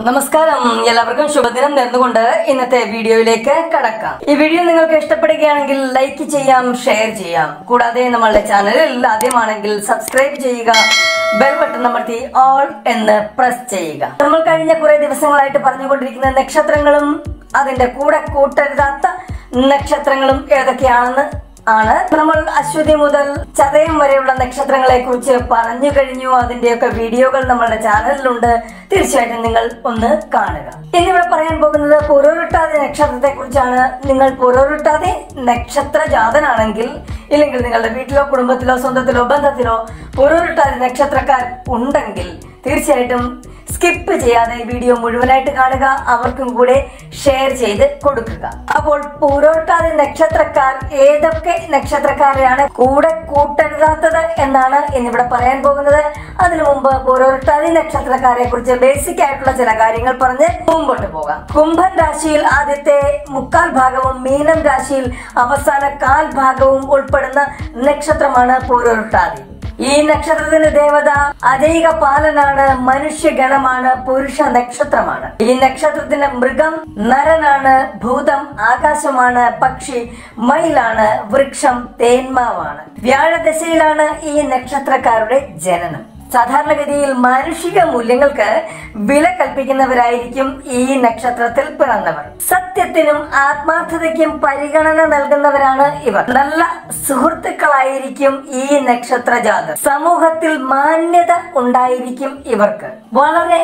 നമസ്കാരം എല്ലാവർക്കും ശുഭദിനം നേർന്നുകൊണ്ട് ഇന്നത്തെ വീഡിയോയിലേക്ക് കടക്കാം ഈ വീഡിയോ നിങ്ങൾക്ക് ഇഷ്ടപ്പെടുകയാണെങ്കിൽ ലൈക്ക് ചെയ്യാം ഷെയർ ചെയ്യാം കൂടാതെ നമ്മളുടെ ചാനലിൽ ആദ്യമാണെങ്കിൽ സബ്സ്ക്രൈബ് ചെയ്യുക ബെൽ ബട്ടൺ അമർത്തി ഓൾ എന്ന് പ്രസ് ചെയ്യുക നമ്മൾ കഴിഞ്ഞ കുറെ ദിവസങ്ങളായിട്ട് പറഞ്ഞുകൊണ്ടിരിക്കുന്ന നക്ഷത്രങ്ങളും അതിന്റെ കൂടെ കൂട്ടരുതാത്ത നക്ഷത്രങ്ങളും ഏതൊക്കെയാണെന്ന് ആണ് നമ്മൾ അശ്വതി മുതൽ ചതയം വരെയുള്ള നക്ഷത്രങ്ങളെ കുറിച്ച് പറഞ്ഞു കഴിഞ്ഞു അതിന്റെയൊക്കെ വീഡിയോകൾ നമ്മളുടെ ചാനലിലുണ്ട് തീർച്ചയായിട്ടും നിങ്ങൾ ഒന്ന് കാണുക ഇന്നിവിടെ പറയാൻ പോകുന്നത് പുരോരുട്ടാതി നക്ഷത്രത്തെ കുറിച്ചാണ് നിങ്ങൾ പുരോരുട്ടാതി നക്ഷത്ര ജാതനാണെങ്കിൽ ഇല്ലെങ്കിൽ നിങ്ങളുടെ വീട്ടിലോ കുടുംബത്തിലോ സ്വന്തത്തിലോ ബന്ധത്തിലോ പുരോരുട്ടാതി നക്ഷത്രക്കാർ ഉണ്ടെങ്കിൽ തീർച്ചയായിട്ടും സ്കിപ്പ് ചെയ്യാതെ ഈ വീഡിയോ മുഴുവനായിട്ട് കാണുക അവർക്കും കൂടെ ഷെയർ ചെയ്ത് കൊടുക്കുക അപ്പോൾ പൂരോട്ടാതി നക്ഷത്രക്കാർ ഏതൊക്കെ നക്ഷത്രക്കാരെയാണ് കൂടെ കൂട്ടരുതാത്തത് എന്നാണ് ഇന്നിവിടെ പറയാൻ പോകുന്നത് അതിനു മുമ്പ് പൂരോട്ടാതി നക്ഷത്രക്കാരെ കുറിച്ച് ബേസിക് ആയിട്ടുള്ള ചില കാര്യങ്ങൾ പറഞ്ഞ് മുമ്പോട്ട് പോകാം കുംഭൻ രാശിയിൽ ആദ്യത്തെ മുക്കാൽ ഭാഗവും മീനം രാശിയിൽ അവസാന കാൽ ഭാഗവും ഉൾപ്പെടുന്ന നക്ഷത്രമാണ് പൂരോട്ടാതി ഈ നക്ഷത്രത്തിന്റെ ദേവത അജൈക പാലനാണ് മനുഷ്യഗണമാണ് പുരുഷ നക്ഷത്രമാണ് ഈ നക്ഷത്രത്തിന്റെ മൃഗം നരനാണ് ഭൂതം ആകാശമാണ് പക്ഷി മയിലാണ് വൃക്ഷം തേന്മാവാണ് വ്യാഴദശയിലാണ് ഈ നക്ഷത്രക്കാരുടെ ജനനം സാധാരണഗതിയിൽ മാനുഷിക മൂല്യങ്ങൾക്ക് വില കൽപ്പിക്കുന്നവരായിരിക്കും ഈ നക്ഷത്രത്തിൽ പിറന്നവർ സത്യത്തിനും ആത്മാർത്ഥതയ്ക്കും പരിഗണന നൽകുന്നവരാണ് ഇവർ നല്ല സുഹൃത്തുക്കളായിരിക്കും ഈ നക്ഷത്ര ജാതർ സമൂഹത്തിൽ മാന്യത ഉണ്ടായിരിക്കും ഇവർക്ക് വളരെ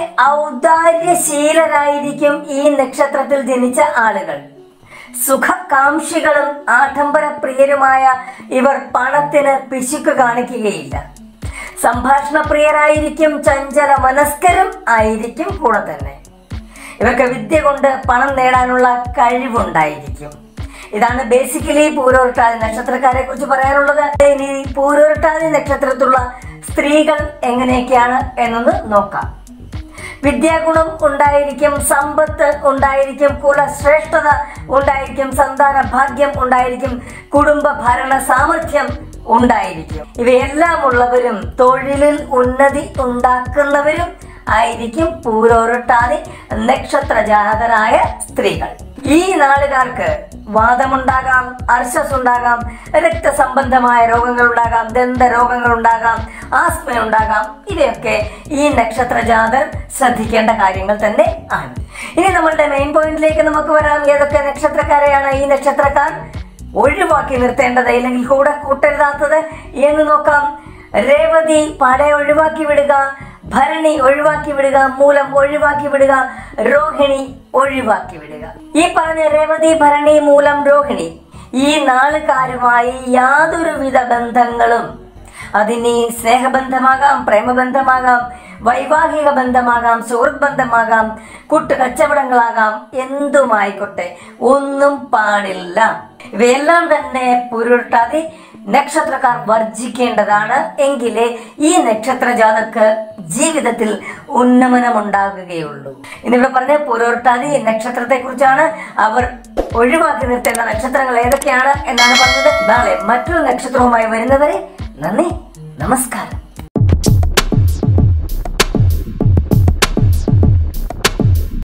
ഔദാര്യശീലരായിരിക്കും ഈ നക്ഷത്രത്തിൽ ജനിച്ച ആളുകൾ സുഖകാംക്ഷികളും ആഡംബര പ്രിയരുമായ ഇവർ പണത്തിന് പിശുക്ക് കാണിക്കുകയില്ല സംഭാഷണ പ്രിയരായിരിക്കും ചഞ്ചല മനസ്കരും ആയിരിക്കും കൂടെ തന്നെ ഇവർക്ക് വിദ്യ കൊണ്ട് പണം നേടാനുള്ള കഴിവുണ്ടായിരിക്കും ഇതാണ് ബേസിക്കലി പൂരോട്ടാതി നക്ഷത്രക്കാരെ കുറിച്ച് പറയാനുള്ളത് ഇനി പൂരോട്ടാതി നക്ഷത്രത്തിലുള്ള സ്ത്രീകൾ എങ്ങനെയൊക്കെയാണ് എന്നൊന്ന് നോക്കാം വിദ്യാഗുണം ഉണ്ടായിരിക്കും സമ്പത്ത് ഉണ്ടായിരിക്കും കുലശ്രേഷ്ഠത ഉണ്ടായിരിക്കും സന്താന ഭാഗ്യം ഉണ്ടായിരിക്കും കുടുംബ ഭരണ സാമർഥ്യം ഉണ്ടായിരിക്കും ഇവയെല്ലാം ഉള്ളവരും തൊഴിലിൽ ഉന്നതി ഉണ്ടാക്കുന്നവരും ആയിരിക്കും പൂരോരട്ടാതി നക്ഷത്ര ജാതരായ സ്ത്രീകൾ ഈ നാളുകാർക്ക് വാദമുണ്ടാകാം അർശസ് ഉണ്ടാകാം രക്തസംബന്ധമായ രോഗങ്ങൾ ഉണ്ടാകാം ദന്ത രോഗങ്ങൾ ഉണ്ടാകാം ആസ്മ ഉണ്ടാകാം ഇവയൊക്കെ ഈ നക്ഷത്ര ജാതർ ശ്രദ്ധിക്കേണ്ട കാര്യങ്ങൾ തന്നെ ആണ് ഇനി നമ്മളുടെ മെയിൻ പോയിന്റിലേക്ക് നമുക്ക് വരാം ഏതൊക്കെ നക്ഷത്രക്കാരെയാണ് ഈ നക്ഷത്രക്കാർ ഒഴിവാക്കി നിർത്തേണ്ടത് അല്ലെങ്കിൽ കൂടെ കൂട്ടരുതാത്തത് എന്ന് നോക്കാം രേവതി പാടെ ഒഴിവാക്കി വിടുക ഭരണി ഒഴിവാക്കി വിടുക മൂലം ഒഴിവാക്കി വിടുക രോഹിണി ഒഴിവാക്കി വിടുക ഈ പറഞ്ഞ രേവതി ഭരണി മൂലം രോഹിണി ഈ നാളുകാരുമായി യാതൊരുവിധ ബന്ധങ്ങളും അതിനി സ്നേഹബന്ധമാകാം പ്രേമബന്ധമാകാം വൈവാഹിക ബന്ധമാകാം സുഹൃത്ത് ബന്ധമാകാം കൂട്ടു കച്ചവടങ്ങളാകാം എന്തുമായിക്കോട്ടെ ഒന്നും പാടില്ല ഇവയെല്ലാം തന്നെ പുരുട്ടാതി നക്ഷത്രക്കാർ വർജിക്കേണ്ടതാണ് എങ്കിലേ ഈ നക്ഷത്ര ജാതർക്ക് ജീവിതത്തിൽ ഉന്നമനമുണ്ടാകുകയുള്ളൂ എന്നിവിടെ പറഞ്ഞ പുരോട്ടാതി നക്ഷത്രത്തെ കുറിച്ചാണ് അവർ ഒഴിവാക്കി നിർത്തേണ്ട നക്ഷത്രങ്ങൾ ഏതൊക്കെയാണ് എന്നാണ് പറഞ്ഞത് നാളെ മറ്റൊരു നക്ഷത്രവുമായി വരുന്നവരെ നന്ദി നമസ്കാരം